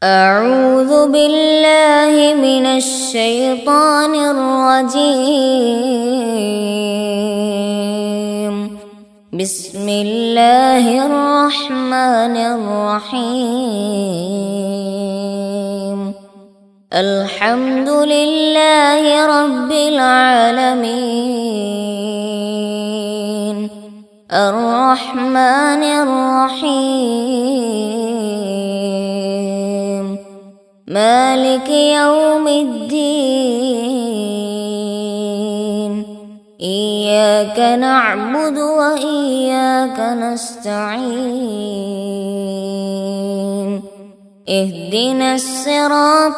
أعوذ بالله من الشيطان الرجيم بسم الله الرحمن الرحيم الحمد لله رب العالمين الرحمن الرحيم مالك يوم الدين إياك نعبد وإياك نستعين اهدنا الصراط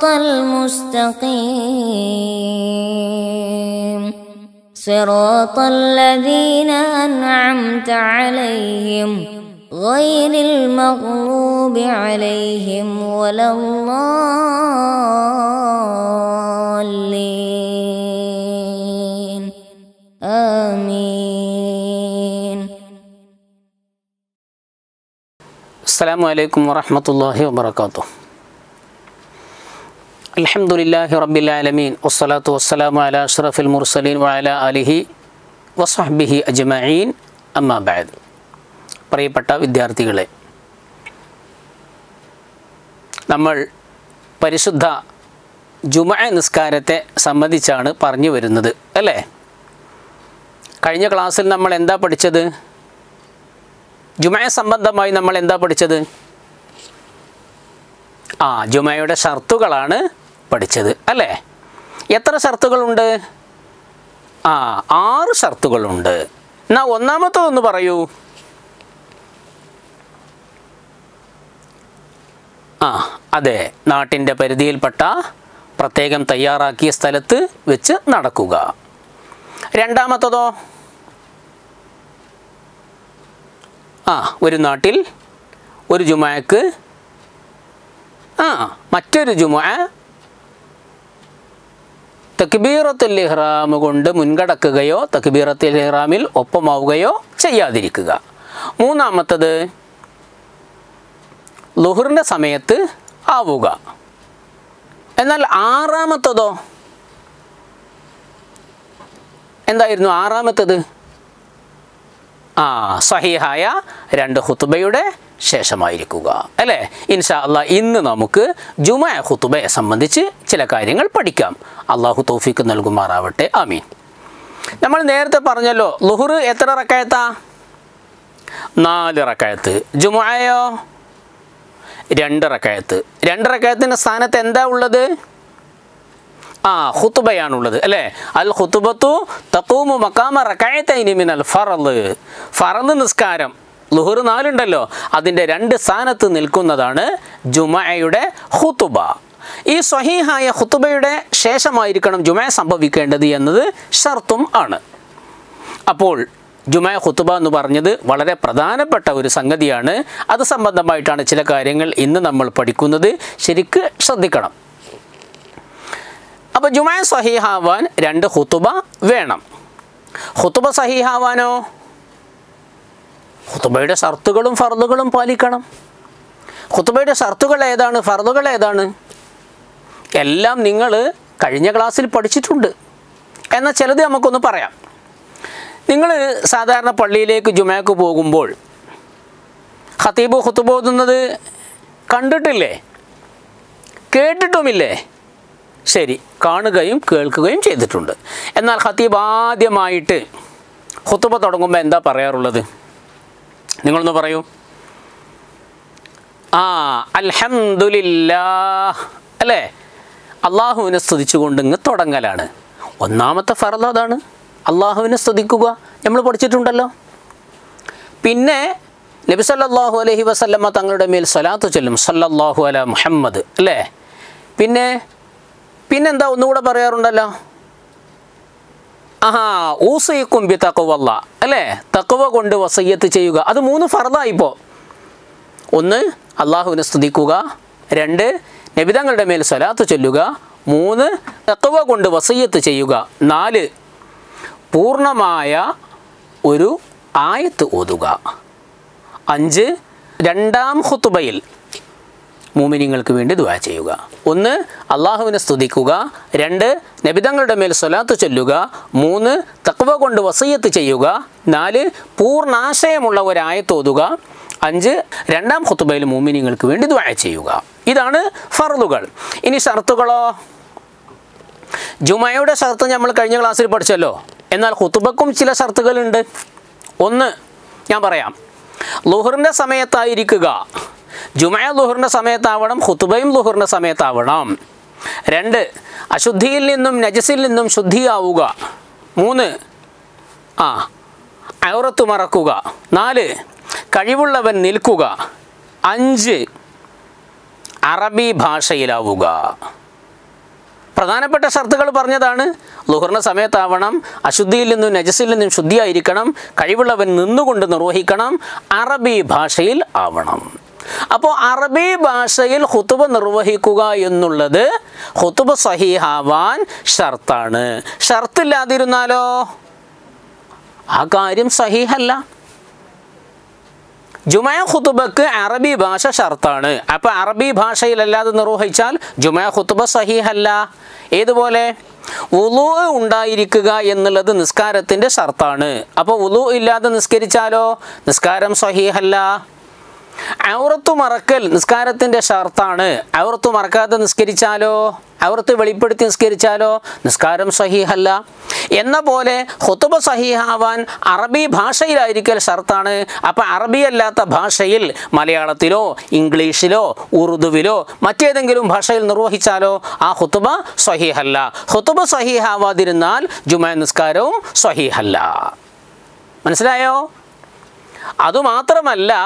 المستقيم صراط الذين أنعمت عليهم غير المغضوب عليهم ولا الضالين آمين السلام عليكم ورحمة الله وبركاته الحمد لله رب العالمين والصلاة والسلام على أشرف المرسلين وعلى آله وصحبه أجمعين أما بعد പ്രിയപ്പെട്ട വിദ്യാർത്ഥികളെ നമ്മൾ പരിശുദ്ധ ജുമ നിസ്കാരത്തെ സംബന്ധിച്ചാണ് പറഞ്ഞു വരുന്നത് അല്ലേ കഴിഞ്ഞ ക്ലാസ്സിൽ നമ്മൾ എന്താ പഠിച്ചത് ജുമയ സംബന്ധമായി നമ്മൾ എന്താ പഠിച്ചത് ആ ജുമയുടെ ഷർത്തുകളാണ് പഠിച്ചത് അല്ലേ എത്ര ഷർത്തുകളുണ്ട് ആ ആറ് ഷർത്തുകളുണ്ട് എന്നാ ഒന്നാമത്തെ ഒന്ന് പറയൂ ആ അതെ നാട്ടിൻ്റെ പരിധിയിൽപ്പെട്ട പ്രത്യേകം തയ്യാറാക്കിയ സ്ഥലത്ത് വെച്ച് നടക്കുക രണ്ടാമത്തതോ ആ ഒരു നാട്ടിൽ ഒരു ജുമാക്ക് ആ മറ്റൊരു ജുമ തക്ബീറത്തുൽ ഇഹ്റാം കൊണ്ട് മുൻകടക്കുകയോ തക്ബീറത്തുൽ ഇഹ്റാമിൽ ഒപ്പമാവുകയോ ചെയ്യാതിരിക്കുക മൂന്നാമത്തത് ലുഹറിൻ്റെ സമയത്ത് ആവുക എന്നാൽ ആറാമത്തതോ എന്തായിരുന്നു ആറാമത്തത് ആ സഹിഹായ രണ്ട് ഹുത്തുബയുടെ ശേഷമായിരിക്കുക അല്ലേ ഇൻഷാ അല്ലാ ഇന്ന് നമുക്ക് ജുമ ഹുത്തുബയെ സംബന്ധിച്ച് ചില കാര്യങ്ങൾ പഠിക്കാം അള്ളാഹു തൗഫീക്ക് നൽകുമാറാവട്ടെ ആമീൻ നമ്മൾ നേരത്തെ പറഞ്ഞല്ലോ ലുഹുർ എത്ര റക്കായത്താ നാല് റക്കായത്ത് ജുമയോ രണ്ട് റക്കായത്ത് രണ്ട് റക്കായത്തിൻ്റെ സ്ഥാനത്ത് എന്താ ഉള്ളത് ആ ഹുത്തുബയാണുള്ളത് അല്ലേ അൽ ഹുത്തുബത്തു തക്കൂമു മക്കാമ റക്കായത്തൈനി മിനൽ ഫറല് ഫറന്ന് നിസ്കാരം ലുഹുർ നാലുണ്ടല്ലോ അതിൻ്റെ രണ്ട് സ്ഥാനത്ത് നിൽക്കുന്നതാണ് ജുമയുടെ ഹുത്തുബ ഈ സ്വഹീഹായ ഹുത്തുബയുടെ ശേഷമായിരിക്കണം ജുമ സംഭവിക്കേണ്ടത് എന്നത് ഷർത്തും ആണ് അപ്പോൾ ജുമ ഹുത്തുബ എന്ന് പറഞ്ഞത് വളരെ പ്രധാനപ്പെട്ട ഒരു സംഗതിയാണ് അത് സംബന്ധമായിട്ടാണ് ചില കാര്യങ്ങൾ ഇന്ന് നമ്മൾ പഠിക്കുന്നത് ശരിക്ക് ശ്രദ്ധിക്കണം അപ്പോൾ ജുമ സഹീഹാവാൻ രണ്ട് ഹുത്തുബ വേണം ഹുത്തുബ സഹീഹാവാനോ ഹുത്തുബയുടെ ഷർത്തുകളും ഫർദുകളും പാലിക്കണം ഹുത്തുബയുടെ ഷർത്തുകൾ ഏതാണ് ഫർദുകൾ ഏതാണ് എല്ലാം നിങ്ങൾ കഴിഞ്ഞ ക്ലാസ്സിൽ പഠിച്ചിട്ടുണ്ട് എന്നാൽ ചിലത് നമുക്കൊന്ന് പറയാം നിങ്ങൾ സാധാരണ പള്ളിയിലേക്ക് ജുമയ്ക്ക് പോകുമ്പോൾ ഖത്തീബ് ഹുത്തുബ ഓതുന്നത് കണ്ടിട്ടില്ലേ കേട്ടിട്ടുമില്ലേ ശരി കാണുകയും കേൾക്കുകയും ചെയ്തിട്ടുണ്ട് എന്നാൽ ഖത്തീബ് ആദ്യമായിട്ട് ഹുത്തുബ തുടങ്ങുമ്പോൾ എന്താ പറയാറുള്ളത് നിങ്ങളൊന്ന് പറയൂ ആ അൽഹംദുലില്ലാ അല്ലേ അള്ളാഹുവിനെ സ്തുതിച്ചുകൊണ്ട് ഇങ്ങ് തുടങ്ങലാണ് ഒന്നാമത്തെ ഫറദ് അതാണ് അള്ളാഹുവിനെ സ്തുതിക്കുക നമ്മൾ പഠിച്ചിട്ടുണ്ടല്ലോ പിന്നെ നബി സല്ലല്ലാഹു അലൈഹി വസല്ലമ്മ തങ്ങളുടെ മേൽ സ്വലാത്ത് ചൊല്ലും സല്ലല്ലാഹു അല മുഹമ്മദ് അല്ലേ പിന്നെ പിന്നെന്താ ഒന്നുകൂടെ പറയാറുണ്ടല്ലോ ആഹാ ഊസയിക്കും ബി തക്കവല്ല അല്ലേ തക്കവ കൊണ്ട് വസയ്യത്ത് ചെയ്യുക അത് മൂന്ന് ഫറദായിപ്പോൾ ഒന്ന് അള്ളാഹുവിനെ സ്തുതിക്കുക രണ്ട് നബിതങ്ങളുടെ മേൽ സ്വലാത്ത് ചൊല്ലുക മൂന്ന് തക്കവ കൊണ്ട് വസയ്യത്ത് ചെയ്യുക നാല് പൂർണ്ണമായ ഒരു ആയത്ത് ഓതുക അഞ്ച് രണ്ടാം ഹുത്തുബയിൽ മൂമിനിങ്ങൾക്ക് വേണ്ടി ദുആ ചെയ്യുക ഒന്ന് അള്ളാഹുവിനെ സ്തുതിക്കുക രണ്ട് നബിതങ്ങളുടെ മേൽ സ്വലാത്ത് ചൊല്ലുക മൂന്ന് തക്വ കൊണ്ട് വസയ്യത്ത് ചെയ്യുക നാല് പൂർണ്ണാശയമുള്ള ഒരായത്തോതുക അഞ്ച് രണ്ടാം ഖുത്തുബയിൽ മൂമിനിങ്ങൾക്ക് വേണ്ടി ദുആ ചെയ്യുക ഇതാണ് ഫർദുകൾ ഇനി ഷർത്തുകളോ ജുമയുടെ ഷർത്ത് നമ്മൾ കഴിഞ്ഞ ക്ലാസ്സിൽ പഠിച്ചല്ലോ എന്നാൽ ഖുത്തുബക്കും ചില ഷർത്തുകളുണ്ട് ഒന്ന് ഞാൻ പറയാം ലുഹറിൻ്റെ സമയത്തായിരിക്കുക ജുമയ ലുഹറിൻ്റെ സമയത്താവണം ഖുത്തുബയും ലുഹറിൻ്റെ സമയത്താവണം രണ്ട് അശുദ്ധിയിൽ നിന്നും നജസിൽ നിന്നും ശുദ്ധിയാവുക മൂന്ന് ആ ഔറത്ത് മറക്കുക നാല് കഴിവുള്ളവൻ നിൽക്കുക അഞ്ച് അറബി ഭാഷയിലാവുക പ്രധാനപ്പെട്ട ഷർത്തുകൾ പറഞ്ഞതാണ് ലുഹറിന് സമയത്താവണം അശുദ്ധിയിൽ നിന്നും നജസിൽ നിന്നും ശുദ്ധിയായിരിക്കണം കഴിവുള്ളവൻ നിന്നുകൊണ്ട് നിർവഹിക്കണം അറബി ഭാഷയിൽ ആവണം അപ്പോൾ അറബി ഭാഷയിൽ ഹുത്തുബ നിർവഹിക്കുക എന്നുള്ളത് ഹുത്തുബ സഹിഹാവാൻ ഷർത്താണ് ഷർത്തില്ലാതിരുന്നാലോ ആ കാര്യം സഹിഹല്ല ജുമയ ഖുത്തുബക്ക് അറബി ഭാഷ ഷർത്താണ് അപ്പോൾ അറബി ഭാഷയിലല്ലാതെ നിർവഹിച്ചാൽ ജുമയ ഖുത്തുബ സഹീഹല്ല ഏതുപോലെ ഉലു ഉണ്ടായിരിക്കുക എന്നുള്ളത് നിസ്കാരത്തിൻ്റെ ഷർത്താണ് അപ്പോൾ ഉലു ഇല്ലാതെ നിസ്കരിച്ചാലോ നിസ്കാരം സഹീഹല്ല ഔറത്തു മറക്കൽ നിസ്കാരത്തിൻ്റെ ഷർത്താണ് ഔറത്തു മറക്കാതെ നിസ്കരിച്ചാലോ ഔറത്ത് വെളിപ്പെടുത്തി നിസ്കരിച്ചാലോ നിസ്കാരം സഹീഹല്ല എന്ന പോലെ ഹുത്തുബ സഹീഹാവാൻ അറബി ഭാഷയിലായിരിക്കൽ ഷർത്താണ് അപ്പം അറബി അല്ലാത്ത ഭാഷയിൽ മലയാളത്തിലോ ഇംഗ്ലീഷിലോ ഉറുദുവിലോ മറ്റേതെങ്കിലും ഭാഷയിൽ നിർവഹിച്ചാലോ ആ ഹുത്തുബ സഹീഹല്ല ഹുത്തുബ സഹീഹാവാതിരുന്നാൽ ജുമാ നിസ്കാരവും സഹീഹല്ല മനസ്സിലായോ അതുമാത്രമല്ല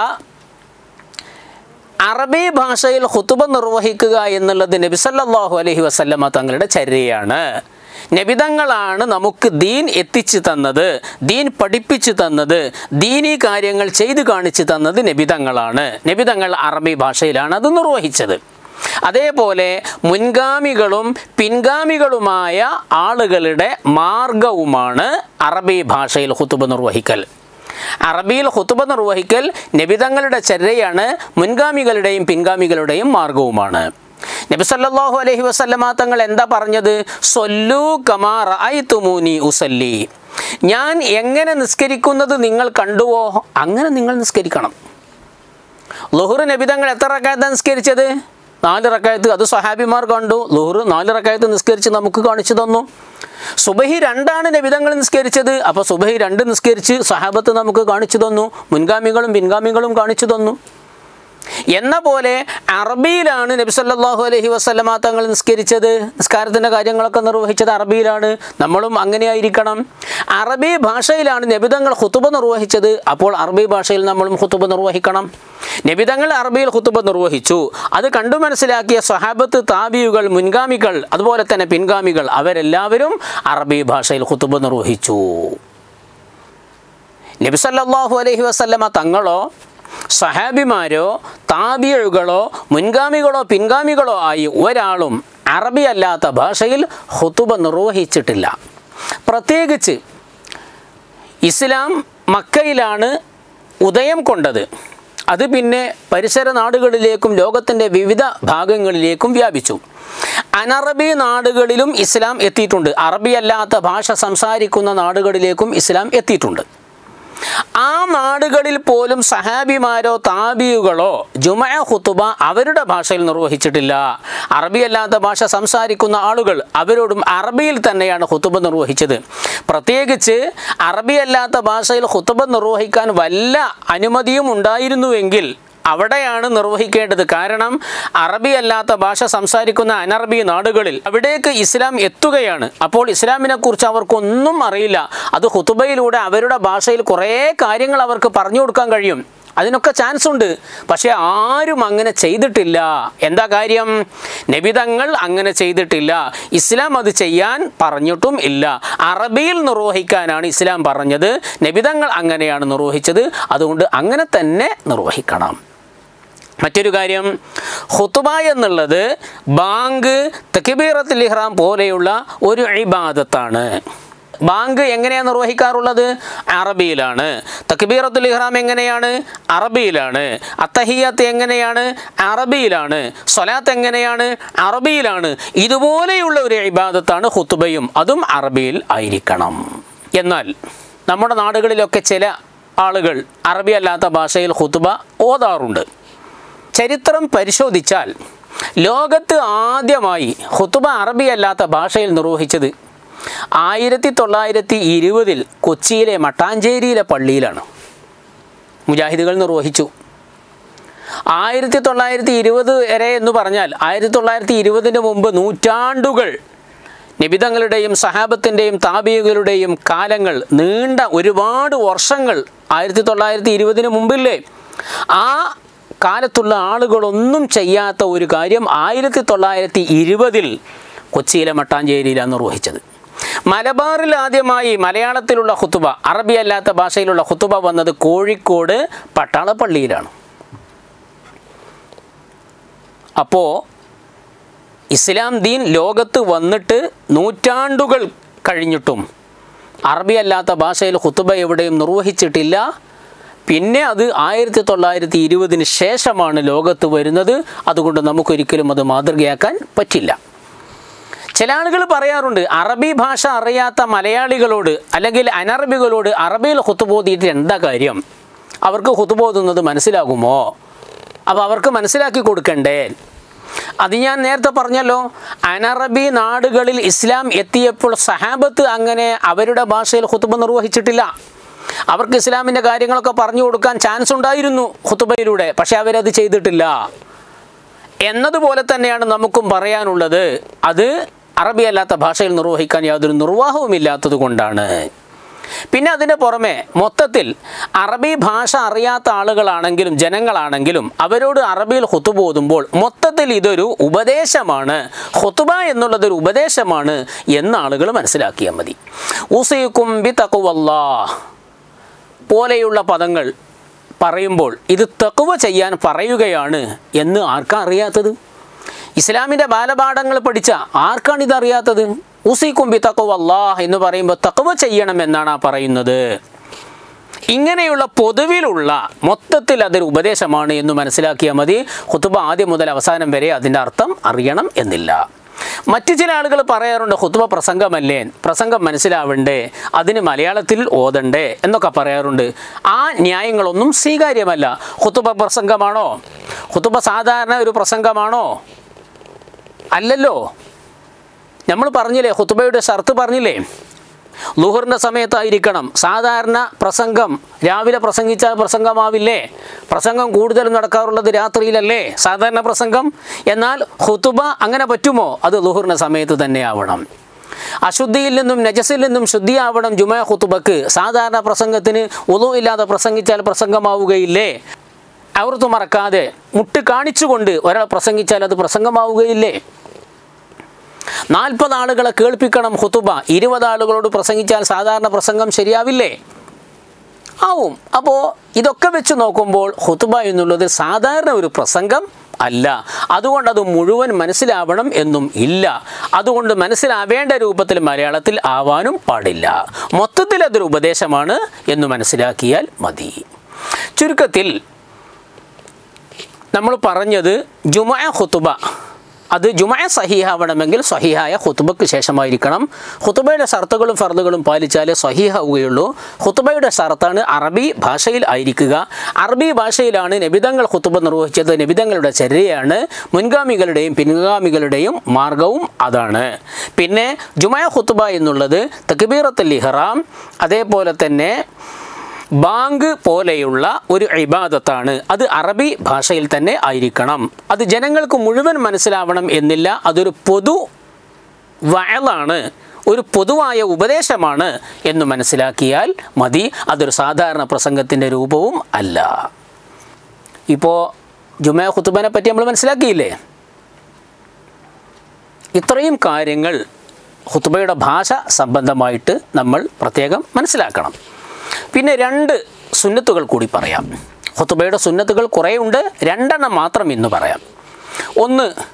അറബി ഭാഷയിൽ ഹുത്തുബ നിർവഹിക്കുക എന്നുള്ളത് നബിസല്ലാഹു അലഹി വസല്ലമ തങ്ങളുടെ ചര്യയാണ് നബിതങ്ങളാണ് നമുക്ക് ദീൻ എത്തിച്ചു തന്നത് ദീൻ പഠിപ്പിച്ചു തന്നത് ദീനീ കാര്യങ്ങൾ ചെയ്തു കാണിച്ചു തന്നത് നബിതങ്ങളാണ് നബിതങ്ങൾ അറബി ഭാഷയിലാണ് അത് നിർവഹിച്ചത് അതേപോലെ മുൻഗാമികളും പിൻഗാമികളുമായ ആളുകളുടെ മാർഗവുമാണ് അറബി ഭാഷയിൽ ഹുത്തുബ നിർവഹിക്കൽ അറബിയിൽ ഹുത്തുബ നിർവഹിക്കൽ നബിതങ്ങളുടെ ചര്യയാണ് മുൻഗാമികളുടെയും പിൻഗാമികളുടെയും മാർഗവുമാണ് നബി സല്ലല്ലാഹു അലൈഹി വസല്ലമ തങ്ങൾ എന്താ പറഞ്ഞത് സൊല്ലു കമാർ തുമൂനി ഉസല്ലി ഞാൻ എങ്ങനെ നിസ്കരിക്കുന്നത് നിങ്ങൾ കണ്ടുവോ അങ്ങനെ നിങ്ങൾ നിസ്കരിക്കണം ലുഹുർ നബിതങ്ങൾ എത്ര റക്കായത്താണ് നിസ്കരിച്ചത് നാല് റക്കായത്ത് അത് സഹാബിമാർ കണ്ടു ലുഹുർ നാല് റക്കായത്ത് നിസ്കരിച്ച് നമുക്ക് കാണിച്ചു തന്നു സുബഹി രണ്ടാണ് നബിതങ്ങൾ നിസ്കരിച്ചത് അപ്പോൾ സുബഹി രണ്ട് നിസ്കരിച്ച് സഹാബത്ത് നമുക്ക് കാണിച്ചു തന്നു മുൻഗാമികളും പിൻഗാമികളും കാണിച്ചു തന്നു എന്ന പോലെ അറബിയിലാണ് നബി സല്ലല്ലാഹു അലൈഹി വസല്ലമ തങ്ങൾ നിസ്കരിച്ചത് നിസ്കാരത്തിൻ്റെ കാര്യങ്ങളൊക്കെ നിർവഹിച്ചത് അറബിയിലാണ് നമ്മളും അങ്ങനെയായിരിക്കണം അറബി ഭാഷയിലാണ് നബിതങ്ങൾ ഹുത്തുബ നിർവഹിച്ചത് അപ്പോൾ അറബി ഭാഷയിൽ നമ്മളും ഹുത്തുബ നിർവഹിക്കണം നബിതങ്ങൾ അറബിയിൽ ഹുത്തുബ നിർവഹിച്ചു അത് കണ്ടു മനസ്സിലാക്കിയ സ്വഹാബത്ത് താബിയുകൾ മുൻഗാമികൾ അതുപോലെ തന്നെ പിൻഗാമികൾ അവരെല്ലാവരും അറബി ഭാഷയിൽ ഹുത്തുബ നിർവഹിച്ചു നബി സല്ലല്ലാഹു അലൈഹി വസല്ലമ തങ്ങളോ സഹാബിമാരോ താബിയഴുകളോ മുൻഗാമികളോ പിൻഗാമികളോ ആയി ഒരാളും അറബി അല്ലാത്ത ഭാഷയിൽ ഹുത്തുബ നിർവഹിച്ചിട്ടില്ല പ്രത്യേകിച്ച് ഇസ്ലാം മക്കയിലാണ് ഉദയം കൊണ്ടത് അത് പിന്നെ പരിസര നാടുകളിലേക്കും ലോകത്തിൻ്റെ വിവിധ ഭാഗങ്ങളിലേക്കും വ്യാപിച്ചു അനറബി നാടുകളിലും ഇസ്ലാം എത്തിയിട്ടുണ്ട് അറബി അല്ലാത്ത ഭാഷ സംസാരിക്കുന്ന നാടുകളിലേക്കും ഇസ്ലാം എത്തിയിട്ടുണ്ട് ആ നാടുകളിൽ പോലും സഹാബിമാരോ താബിയുകളോ ജുമയ ഹുത്തുബ അവരുടെ ഭാഷയിൽ നിർവഹിച്ചിട്ടില്ല അറബി അല്ലാത്ത ഭാഷ സംസാരിക്കുന്ന ആളുകൾ അവരോടും അറബിയിൽ തന്നെയാണ് ഹുത്തുബ നിർവഹിച്ചത് പ്രത്യേകിച്ച് അറബി അല്ലാത്ത ഭാഷയിൽ ഹുത്തുബ നിർവഹിക്കാൻ വല്ല അനുമതിയും ഉണ്ടായിരുന്നുവെങ്കിൽ അവിടെയാണ് നിർവഹിക്കേണ്ടത് കാരണം അറബി അല്ലാത്ത ഭാഷ സംസാരിക്കുന്ന അനറബി നാടുകളിൽ അവിടേക്ക് ഇസ്ലാം എത്തുകയാണ് അപ്പോൾ ഇസ്ലാമിനെ കുറിച്ച് അവർക്കൊന്നും അറിയില്ല അത് ഹുത്തുബയിലൂടെ അവരുടെ ഭാഷയിൽ കുറേ കാര്യങ്ങൾ അവർക്ക് പറഞ്ഞു കൊടുക്കാൻ കഴിയും അതിനൊക്കെ ചാൻസ് ഉണ്ട് പക്ഷേ ആരും അങ്ങനെ ചെയ്തിട്ടില്ല എന്താ കാര്യം നബിതങ്ങൾ അങ്ങനെ ചെയ്തിട്ടില്ല ഇസ്ലാം അത് ചെയ്യാൻ പറഞ്ഞിട്ടും ഇല്ല അറബിയിൽ നിർവഹിക്കാനാണ് ഇസ്ലാം പറഞ്ഞത് നബിതങ്ങൾ അങ്ങനെയാണ് നിർവഹിച്ചത് അതുകൊണ്ട് അങ്ങനെ തന്നെ നിർവഹിക്കണം മറ്റൊരു കാര്യം ഹുത്തുബ എന്നുള്ളത് ബാങ്ക് തക്കിബീറത്തുൽ ഇഹ്റാം പോലെയുള്ള ഒരു ഇബാദത്താണ് ബാങ്ക് എങ്ങനെയാണ് നിർവഹിക്കാറുള്ളത് അറബിയിലാണ് തക്ബീറത്തുൽ ഇഹ്റാം എങ്ങനെയാണ് അറബിയിലാണ് അത്തഹിയാത്ത് എങ്ങനെയാണ് അറബിയിലാണ് സ്വലാത്ത് എങ്ങനെയാണ് അറബിയിലാണ് ഇതുപോലെയുള്ള ഒരു ഇബാദത്താണ് ഹുത്തുബയും അതും അറബിയിൽ ആയിരിക്കണം എന്നാൽ നമ്മുടെ നാടുകളിലൊക്കെ ചില ആളുകൾ അറബി അല്ലാത്ത ഭാഷയിൽ ഹുത്തുബ ഓതാറുണ്ട് ചരിത്രം പരിശോധിച്ചാൽ ലോകത്ത് ആദ്യമായി ഹുത്തുബ അറബി അല്ലാത്ത ഭാഷയിൽ നിർവഹിച്ചത് ആയിരത്തി തൊള്ളായിരത്തി ഇരുപതിൽ കൊച്ചിയിലെ മട്ടാഞ്ചേരിയിലെ പള്ളിയിലാണ് മുജാഹിദുകൾ നിർവഹിച്ചു ആയിരത്തി തൊള്ളായിരത്തി ഇരുപത് വരെ എന്ന് പറഞ്ഞാൽ ആയിരത്തി തൊള്ളായിരത്തി ഇരുപതിന് മുമ്പ് നൂറ്റാണ്ടുകൾ നിബിതങ്ങളുടെയും സഹാബത്തിൻ്റെയും താബികളുടെയും കാലങ്ങൾ നീണ്ട ഒരുപാട് വർഷങ്ങൾ ആയിരത്തി തൊള്ളായിരത്തി ഇരുപതിന് മുമ്പില്ലേ ആ കാലത്തുള്ള ആളുകളൊന്നും ചെയ്യാത്ത ഒരു കാര്യം ആയിരത്തി തൊള്ളായിരത്തി ഇരുപതിൽ കൊച്ചിയിലെ മട്ടാഞ്ചേരിയിലാണ് നിർവഹിച്ചത് മലബാറിൽ ആദ്യമായി മലയാളത്തിലുള്ള ഹുത്തുബ അറബി അല്ലാത്ത ഭാഷയിലുള്ള ഹുത്തുബ വന്നത് കോഴിക്കോട് പട്ടാളപ്പള്ളിയിലാണ് അപ്പോൾ ഇസ്ലാം ദീൻ ലോകത്ത് വന്നിട്ട് നൂറ്റാണ്ടുകൾ കഴിഞ്ഞിട്ടും അറബി അല്ലാത്ത ഭാഷയിൽ ഹുത്തുബ എവിടെയും നിർവഹിച്ചിട്ടില്ല പിന്നെ അത് ആയിരത്തി തൊള്ളായിരത്തി ഇരുപതിന് ശേഷമാണ് ലോകത്ത് വരുന്നത് അതുകൊണ്ട് നമുക്കൊരിക്കലും അത് മാതൃകയാക്കാൻ പറ്റില്ല ചില ആളുകൾ പറയാറുണ്ട് അറബി ഭാഷ അറിയാത്ത മലയാളികളോട് അല്ലെങ്കിൽ അനറബികളോട് അറബിയിൽ ഹുത്തുബോധിയിട്ട് എന്താ കാര്യം അവർക്ക് ഹുത്തുബോധുന്നത് മനസ്സിലാകുമോ അപ്പോൾ അവർക്ക് മനസ്സിലാക്കി കൊടുക്കണ്ടേ അത് ഞാൻ നേരത്തെ പറഞ്ഞല്ലോ അനറബി നാടുകളിൽ ഇസ്ലാം എത്തിയപ്പോൾ സഹാബത്ത് അങ്ങനെ അവരുടെ ഭാഷയിൽ ഹുത്തുബ നിർവഹിച്ചിട്ടില്ല അവർക്ക് ഇസ്ലാമിൻ്റെ കാര്യങ്ങളൊക്കെ പറഞ്ഞു കൊടുക്കാൻ ചാൻസ് ഉണ്ടായിരുന്നു ഹുത്തുബയിലൂടെ പക്ഷെ അവരത് ചെയ്തിട്ടില്ല എന്നതുപോലെ തന്നെയാണ് നമുക്കും പറയാനുള്ളത് അത് അറബി അല്ലാത്ത ഭാഷയിൽ നിർവഹിക്കാൻ യാതൊരു നിർവാഹവും ഇല്ലാത്തത് കൊണ്ടാണ് പിന്നെ അതിന് പുറമെ മൊത്തത്തിൽ അറബി ഭാഷ അറിയാത്ത ആളുകളാണെങ്കിലും ജനങ്ങളാണെങ്കിലും അവരോട് അറബിയിൽ ഹുത്തുബ ഓതുമ്പോൾ മൊത്തത്തിൽ ഇതൊരു ഉപദേശമാണ് ഹുത്തുബ എന്നുള്ളതൊരു ഉപദേശമാണ് എന്ന് ആളുകൾ മനസ്സിലാക്കിയാൽ മതി ഉസൈക്കും ബി തക്കുവല്ലാ പോലെയുള്ള പദങ്ങൾ പറയുമ്പോൾ ഇത് തെക്കുവ ചെയ്യാൻ പറയുകയാണ് എന്ന് ആർക്കാ അറിയാത്തത് ഇസ്ലാമിൻ്റെ ബാലപാഠങ്ങൾ പഠിച്ച ആർക്കാണ് ഇതറിയാത്തത് ഉസിക്കും ബി തക്കുവ അല്ലാഹ് എന്ന് പറയുമ്പോൾ തക്കുവ ചെയ്യണം എന്നാണ് ആ പറയുന്നത് ഇങ്ങനെയുള്ള പൊതുവിലുള്ള മൊത്തത്തിൽ അതൊരു ഉപദേശമാണ് എന്ന് മനസ്സിലാക്കിയാൽ മതി ഹുത്തുബ ആദ്യം മുതൽ അവസാനം വരെ അതിൻ്റെ അർത്ഥം അറിയണം എന്നില്ല മറ്റു ചില ആളുകൾ പറയാറുണ്ട് ഹുത്തുബ പ്രസംഗമല്ലേ പ്രസംഗം മനസ്സിലാവണ്ടേ അതിന് മലയാളത്തിൽ ഓതണ്ടേ എന്നൊക്കെ പറയാറുണ്ട് ആ ന്യായങ്ങളൊന്നും സ്വീകാര്യമല്ല ഹുത്തുബ പ്രസംഗമാണോ ഹുത്തുബ സാധാരണ ഒരു പ്രസംഗമാണോ അല്ലല്ലോ നമ്മൾ പറഞ്ഞില്ലേ ഹുത്തുബയുടെ ഷർത്ത് പറഞ്ഞില്ലേ ലുഹറിൻ്റെ സമയത്തായിരിക്കണം സാധാരണ പ്രസംഗം രാവിലെ പ്രസംഗിച്ചാൽ പ്രസംഗമാവില്ലേ പ്രസംഗം കൂടുതലും നടക്കാറുള്ളത് രാത്രിയിലല്ലേ സാധാരണ പ്രസംഗം എന്നാൽ ഹുത്തുബ അങ്ങനെ പറ്റുമോ അത് ലുഹറിൻ്റെ സമയത്ത് തന്നെ ആവണം അശുദ്ധിയിൽ നിന്നും നജസിൽ നിന്നും ശുദ്ധിയാവണം ജുമാ ഹുത്തുബക്ക് സാധാരണ പ്രസംഗത്തിന് ഒന്നു ഇല്ലാതെ പ്രസംഗിച്ചാൽ പ്രസംഗമാവുകയില്ലേ അവർത്ത് മറക്കാതെ മുട്ട് കാണിച്ചുകൊണ്ട് ഒരാൾ പ്രസംഗിച്ചാൽ അത് പ്രസംഗമാവുകയില്ലേ നാൽപ്പത് ആളുകളെ കേൾപ്പിക്കണം ഹുത്തുബ ഇരുപത് ആളുകളോട് പ്രസംഗിച്ചാൽ സാധാരണ പ്രസംഗം ശരിയാവില്ലേ ആവും അപ്പോൾ ഇതൊക്കെ വെച്ച് നോക്കുമ്പോൾ ഹുത്തുബ എന്നുള്ളത് സാധാരണ ഒരു പ്രസംഗം അല്ല അതുകൊണ്ട് അത് മുഴുവൻ മനസ്സിലാവണം എന്നും ഇല്ല അതുകൊണ്ട് മനസ്സിലാവേണ്ട രൂപത്തിൽ മലയാളത്തിൽ ആവാനും പാടില്ല മൊത്തത്തിൽ അതൊരു ഉപദേശമാണ് എന്ന് മനസ്സിലാക്കിയാൽ മതി ചുരുക്കത്തിൽ നമ്മൾ പറഞ്ഞത് ജുമ ഹുത്തുബ അത് ജുമ സഹിഹാവണമെങ്കിൽ സഹിഹായ ഹുത്തുബയ്ക്ക് ശേഷമായിരിക്കണം ഹുത്തുബയുടെ ഷർത്തുകളും ഫർദുകളും പാലിച്ചാലേ സഹിഹാവുകയുള്ളൂ ഹുത്തുബയുടെ ഷർത്താണ് അറബി ഭാഷയിൽ ആയിരിക്കുക അറബി ഭാഷയിലാണ് നബിതങ്ങൾ ഹുത്തുബ നിർവഹിച്ചത് നബിതങ്ങളുടെ ചര്യയാണ് മുൻഗാമികളുടെയും പിൻഗാമികളുടെയും മാർഗവും അതാണ് പിന്നെ ജുമ ഹുത്തുബ എന്നുള്ളത് തക്ബീറത്തുൽ ഇഹ്റാം അതേപോലെ തന്നെ ബാങ്ക് പോലെയുള്ള ഒരു ഇബാദത്താണ് അത് അറബി ഭാഷയിൽ തന്നെ ആയിരിക്കണം അത് ജനങ്ങൾക്ക് മുഴുവൻ മനസ്സിലാവണം എന്നില്ല അതൊരു പൊതു വയലാണ് ഒരു പൊതുവായ ഉപദേശമാണ് എന്ന് മനസ്സിലാക്കിയാൽ മതി അതൊരു സാധാരണ പ്രസംഗത്തിൻ്റെ രൂപവും അല്ല ഇപ്പോൾ ജുമാ ഖുത്തുബനെ പറ്റി നമ്മൾ മനസ്സിലാക്കിയില്ലേ ഇത്രയും കാര്യങ്ങൾ ഖുത്തുബയുടെ ഭാഷ സംബന്ധമായിട്ട് നമ്മൾ പ്രത്യേകം മനസ്സിലാക്കണം പിന്നെ രണ്ട് സുന്നത്തുകൾ കൂടി പറയാം ഖുത്തുബയുടെ സുന്നത്തുകൾ കുറേ ഉണ്ട് രണ്ടെണ്ണം മാത്രം ഇന്ന് പറയാം ഒന്ന്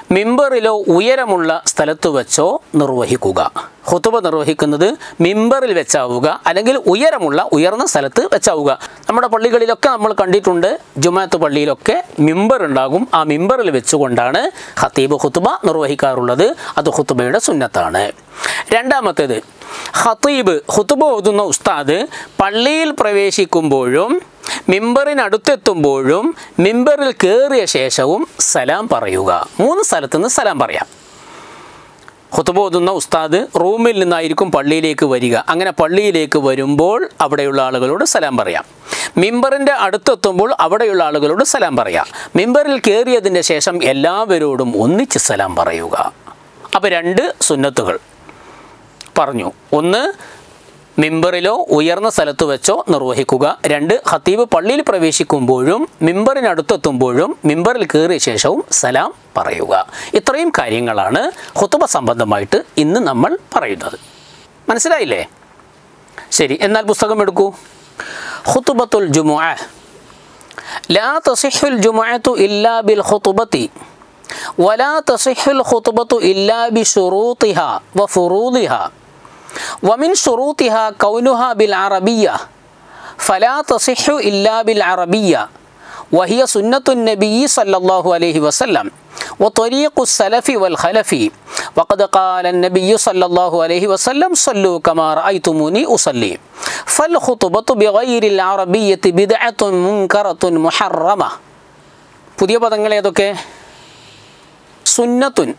മിമ്പറിലോ ഉയരമുള്ള സ്ഥലത്ത് വെച്ചോ നിർവഹിക്കുക ഹുത്തുബ നിർവഹിക്കുന്നത് മിമ്പറിൽ വെച്ചാവുക അല്ലെങ്കിൽ ഉയരമുള്ള ഉയർന്ന സ്ഥലത്ത് വെച്ചാവുക നമ്മുടെ പള്ളികളിലൊക്കെ നമ്മൾ കണ്ടിട്ടുണ്ട് ജുമാത്ത് പള്ളിയിലൊക്കെ മിമ്പർ ഉണ്ടാകും ആ മിമ്പറിൽ വെച്ചുകൊണ്ടാണ് ഖത്തീബ് ഹുത്തുബ നിർവഹിക്കാറുള്ളത് അത് ഹുത്തുബയുടെ സുന്നത്താണ് രണ്ടാമത്തേത് ഖത്തീബ് ഹുത്തുബ ഓതുന്ന ഉസ്താദ് പള്ളിയിൽ പ്രവേശിക്കുമ്പോഴും മിമ്പറിനടുത്തെത്തുമ്പോഴും മിമ്പറിൽ കയറിയ ശേഷവും സലാം പറയുക മൂന്ന് സ്ഥലത്തുനിന്ന് സലാം പറയാം ഹുത്തുബ ഓതുന്ന ഉസ്താദ് റൂമിൽ നിന്നായിരിക്കും പള്ളിയിലേക്ക് വരിക അങ്ങനെ പള്ളിയിലേക്ക് വരുമ്പോൾ അവിടെയുള്ള ആളുകളോട് സലാം പറയാം മിമ്പറിൻ്റെ അടുത്തെത്തുമ്പോൾ അവിടെയുള്ള ആളുകളോട് സലാം പറയാം മിമ്പറിൽ കയറിയതിൻ്റെ ശേഷം എല്ലാവരോടും ഒന്നിച്ച് സലാം പറയുക അപ്പോൾ രണ്ട് സുന്നത്തുകൾ പറഞ്ഞു ഒന്ന് മിമ്പറിലോ ഉയർന്ന സ്ഥലത്ത് വെച്ചോ നിർവഹിക്കുക രണ്ട് ഖത്തീബ് പള്ളിയിൽ പ്രവേശിക്കുമ്പോഴും മിമ്പറിനടുത്തെത്തുമ്പോഴും മിമ്പറിൽ കയറിയ ശേഷവും സലാം പറയുക ഇത്രയും കാര്യങ്ങളാണ് ഹുത്തുബ സംബന്ധമായിട്ട് ഇന്ന് നമ്മൾ പറയുന്നത് മനസ്സിലായില്ലേ ശരി എന്നാൽ പുസ്തകം എടുക്കൂ ഖുത്തുബത്തുൽ ജുമുഅ ലാ തസിഹുൽ ജുമുഅത്തു ഇല്ലാ ബിൽ ഖുതുബത്തി ولا تصح الخطبة إلا بشروطها وفروضها ومن شروطها كونها بالعربية فلا تصح إلا بالعربية وهي سنة النبي صلى الله عليه وسلم وطريق السلف والخلف وقد قال النبي صلى الله عليه وسلم صلوا كما رأيتموني أصلي فالخطبة بغير العربية بدعة منكرة محرمة പുതിയ പദങ്ങൾ ഏതൊക്കെ സുന്നത്തുൻ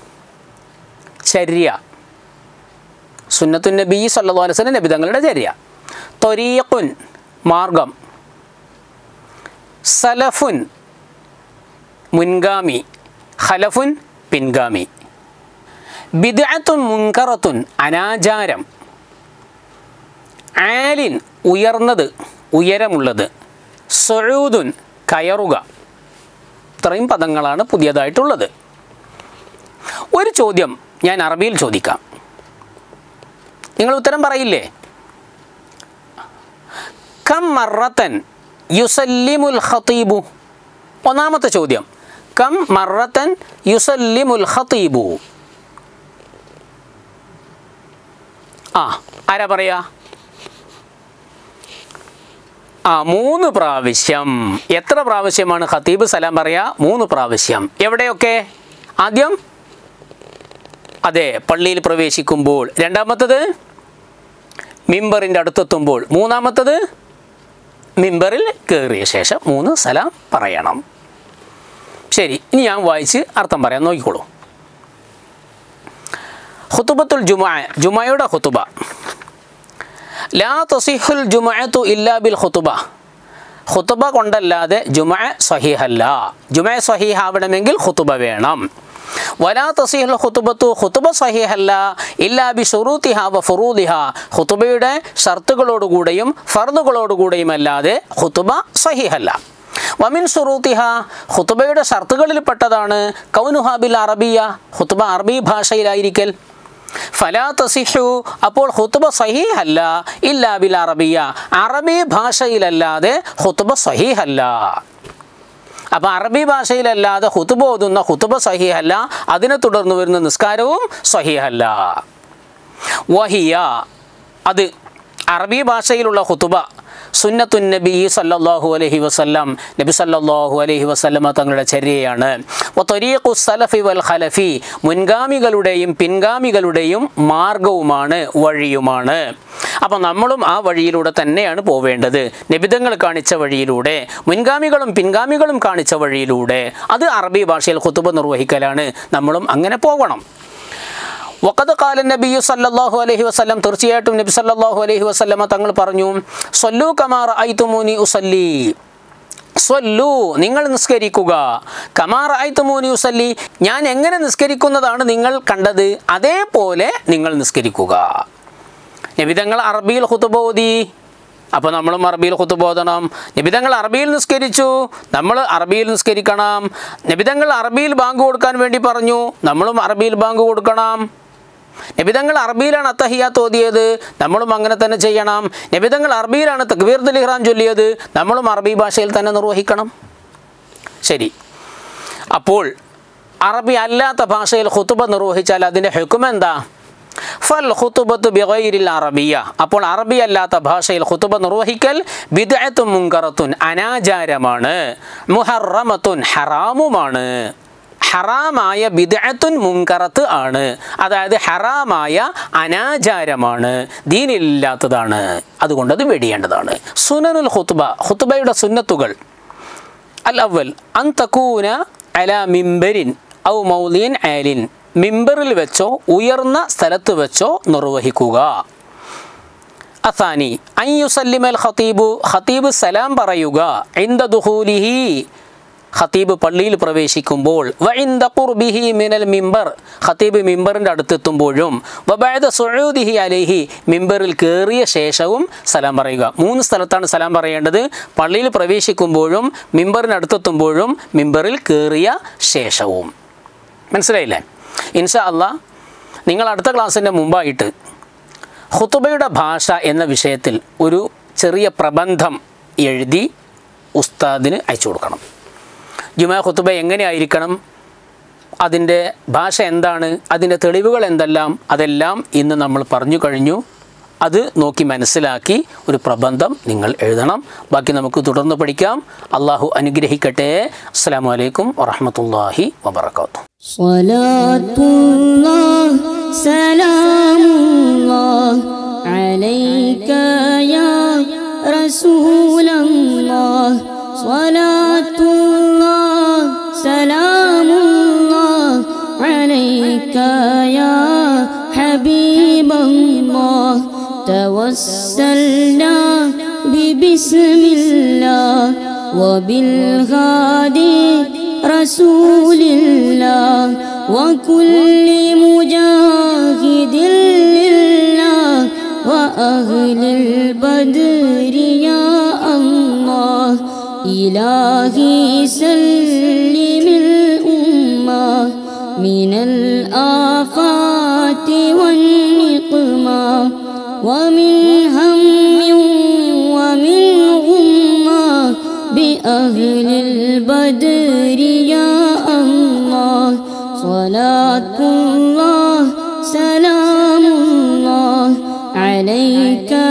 ചര്യ സുന്നത്തുൻ നബി സല്ലാ വസ്ലം നബി തങ്ങളുടെ ചര്യ തൊരീഖുൻ മാർഗം സലഫുൻ മുൻഗാമി ഖലഫുൻ പിൻഗാമി ബിദ്അത്തുൻ മുൻകറത്തുൻ അനാചാരം ആലിൻ ഉയർന്നത് ഉയരമുള്ളത് സൊഴൂദുൻ കയറുക ഇത്രയും പദങ്ങളാണ് പുതിയതായിട്ടുള്ളത് ഒരു ചോദ്യം ഞാൻ അറബിയിൽ ചോദിക്കാം നിങ്ങൾ ഉത്തരം പറയില്ലേ കം മറത്തൻ യുസല്ലിമുൽ ഖത്തീബു ഒന്നാമത്തെ ചോദ്യം കം മറത്തൻ യുസല്ലിമുൽ ഖത്തീബു ആ ആരാ പറയാ ആ മൂന്ന് പ്രാവശ്യം എത്ര പ്രാവശ്യമാണ് ഖത്തീബ് സലാം പറയാ മൂന്ന് പ്രാവശ്യം എവിടെയൊക്കെ ആദ്യം അതെ പള്ളിയിൽ പ്രവേശിക്കുമ്പോൾ രണ്ടാമത്തത് മിമ്പറിൻ്റെ അടുത്തെത്തുമ്പോൾ മൂന്നാമത്തത് മിമ്പറിൽ കയറിയ ശേഷം മൂന്ന് സലാം പറയണം ശരി ഇനി ഞാൻ വായിച്ച് അർത്ഥം പറയാൻ നോക്കിക്കോളൂ ഖുത്തുബത്തുൽ ജുമാ ജുമായുടെ ഖുത്തുബ ലാ തസിഹുൽ ജുമഅത്തു ഇല്ലാ ബിൽ ഖുതുബ ഖുതുബ കൊണ്ടല്ലാതെ ജുമഅ സഹീഹല്ല ജുമഅ സഹീഹാവണമെങ്കിൽ ഖുതുബ വേണം വലാ തസിഹുൽ ഖുതുബത്തു ഖുതുബ സഹീഹല്ല ഇല്ലാ ബി ഷുറൂത്തിഹ വ ഫുറൂദിഹ ഖുതുബയുടെ ഷർത്തുകളോടുകൂടെയും ഫർദുകളോടുകൂടെയും അല്ലാതെ ഖുതുബ സഹീഹല്ല വമിൻ ഷുറൂത്തിഹ ഖുതുബയുടെ ഷർത്തുകളിൽപ്പെട്ടതാണ് കൗനുഹ ബിൽ അറബിയ ഖുതുബ അറബി ഭാഷയിലായിരിക്കൽ ഫലാ തസിഹു അപ്പോൾ ഹുത്തുബ സഹീഹല്ല ഇല്ലാ ബിൽ അറബിയ അറബി ഭാഷയിലല്ലാതെ ഹുത്തുബ സഹീഹല്ല അപ്പോൾ അറബി ഭാഷയിലല്ലാതെ ഹുത്തുബ ഓതുന്ന ഹുത്തുബ സഹീഹല്ല അതിനെ തുടർന്ന് വരുന്ന നിസ്കാരവും സഹീഹല്ല വഹിയ അത് അറബി ഭാഷയിലുള്ള ഹുത്തുബ സുന്നത്തുൻ നബി സല്ലല്ലാഹു അലൈഹി വസല്ലം നബി സല്ലല്ലാഹു അലൈഹി വസല്ലമ തങ്ങളുടെ ചര്യയാണ് തൊരീഖു സലഫി വൽ ഖലഫി മുൻഗാമികളുടെയും പിൻഗാമികളുടെയും മാർഗവുമാണ് വഴിയുമാണ് അപ്പം നമ്മളും ആ വഴിയിലൂടെ തന്നെയാണ് പോവേണ്ടത് നബിതങ്ങൾ കാണിച്ച വഴിയിലൂടെ മുൻഗാമികളും പിൻഗാമികളും കാണിച്ച വഴിയിലൂടെ അത് അറബി ഭാഷയിൽ ഖുത്തുബ നിർവഹിക്കലാണ് നമ്മളും അങ്ങനെ പോകണം വഖദ് ഖാല നബി സല്ലല്ലാഹു അലൈഹി വസല്ലം തീർച്ചയായിട്ടും നബി സല്ലല്ലാഹു അലൈഹി വസല്ലമ തങ്ങൾ പറഞ്ഞു സല്ലു കമാ റഅയ്തുമൂനി ഉസല്ലി സ്വല്ലു നിങ്ങൾ നിസ്കരിക്കുക കമാർ ആയിത്തുമൂനി ഉസല്ലി ഞാൻ എങ്ങനെ നിസ്കരിക്കുന്നതാണ് നിങ്ങൾ കണ്ടത് അതേപോലെ നിങ്ങൾ നിസ്കരിക്കുക നബിതങ്ങൾ അറബിയിൽ ഹുത്തുബോധി അപ്പോൾ നമ്മളും അറബിയിൽ ഹുത്തുബോധണം നബിതങ്ങൾ അറബിയിൽ നിസ്കരിച്ചു നമ്മൾ അറബിയിൽ നിസ്കരിക്കണം നബിതങ്ങൾ അറബിയിൽ ബാങ്ക് കൊടുക്കാൻ വേണ്ടി പറഞ്ഞു നമ്മളും അറബിയിൽ ബാങ്ക് കൊടുക്കണം നബിതങ്ങൾ അറബിയിലാണ് അത്തഹിയാത്ത് ഓതിയത് നമ്മളും അങ്ങനെ തന്നെ ചെയ്യണം നബിതങ്ങൾ അറബിയിലാണ് തക്ബീർ ഇഹ്റാം ചൊല്ലിയത് നമ്മളും അറബി ഭാഷയിൽ തന്നെ നിർവഹിക്കണം ശരി അപ്പോൾ അറബി അല്ലാത്ത ഭാഷയിൽ ഖുത്തുബ നിർവഹിച്ചാൽ അതിൻ്റെ ഹുക്കും എന്താ ഫൽ ഖുത്തുബത്ത് ബിഗൈരിൽ അറബിയ അപ്പോൾ അറബി അല്ലാത്ത ഭാഷയിൽ ഖുത്തുബ നിർവഹിക്കൽ ബിദ്അത്തും മുങ്കറത്തുൻ അനാചാരമാണ് മുഹറമത്തുൻ ഹറാമുമാണ് ഹറാമായ ബിദ്അത്തുൻ മുങ്കറത്ത് ആണ് അതായത് ഹറാമായ അനാചാരമാണ് ദീനില്ലാത്തതാണ് അതുകൊണ്ട് അത് വെടിയേണ്ടതാണ് സുനനുൽ ഖുത്ബ ഖുത്ബയുടെ സുന്നത്തുകൾ അൽ അവൽ അൻ തക്കൂന അല മിംബരിൻ ഔ മൗലിയൻ ആലിൻ മിംബറിൽ വെച്ചോ ഉയർന്ന സ്ഥലത്ത് വെച്ചോ നിർവഹിക്കുക അസാനി അൻ യുസല്ലിമൽ ഖതീബു ഖതീബ് സലാം പറയുക ഇന്ദ ദുഹൂലിഹി ഖതീബ് പള്ളിയിൽ പ്രവേശിക്കുമ്പോൾ വഇന്ദ ഖുർബിഹി മിനൽ മിമ്പർ ഖതീബ് മിമ്പറിൻ്റെ അടുത്തെത്തുമ്പോഴും വബഅദ സുഊദിഹി അലൈഹി മിമ്പറിൽ കയറിയ ശേഷവും സലാം പറയുക മൂന്ന് സ്ഥലത്താണ് സലാം പറയേണ്ടത് പള്ളിയിൽ പ്രവേശിക്കുമ്പോഴും മിമ്പറിന് അടുത്തെത്തുമ്പോഴും മിമ്പറിൽ കയറിയ ശേഷവും മനസ്സിലായില്ലേ ഇൻഷാ അള്ളാ നിങ്ങൾ അടുത്ത ക്ലാസ്സിൻ്റെ മുമ്പായിട്ട് ഖുത്തുബയുടെ ഭാഷ എന്ന വിഷയത്തിൽ ഒരു ചെറിയ പ്രബന്ധം എഴുതി ഉസ്താദിന് അയച്ചു കൊടുക്കണം ജുമാ ഖുത്തുബ എങ്ങനെയായിരിക്കണം അതിൻ്റെ ഭാഷ എന്താണ് അതിൻ്റെ തെളിവുകൾ എന്തെല്ലാം അതെല്ലാം ഇന്ന് നമ്മൾ പറഞ്ഞു കഴിഞ്ഞു അത് നോക്കി മനസ്സിലാക്കി ഒരു പ്രബന്ധം നിങ്ങൾ എഴുതണം ബാക്കി നമുക്ക് തുടർന്ന് പഠിക്കാം അള്ളാഹു അനുഗ്രഹിക്കട്ടെ അസ്സാം വലൈക്കും വറഹമത്തല്ലാഹി വബർക്കാത്തു صلاة الله سلام الله عليك يا رسول الله صلاة الله سلام الله عليك يا حبيب الله توسلنا ببسم الله وبالغادي رسول الله وكل مجاهد لله وأهل البدر يا الله إلهي سلم الأمة من الآفات والنقمة ومن هم ومن غمة بأهل البدر يا الله صلاة الله سلام الله عليك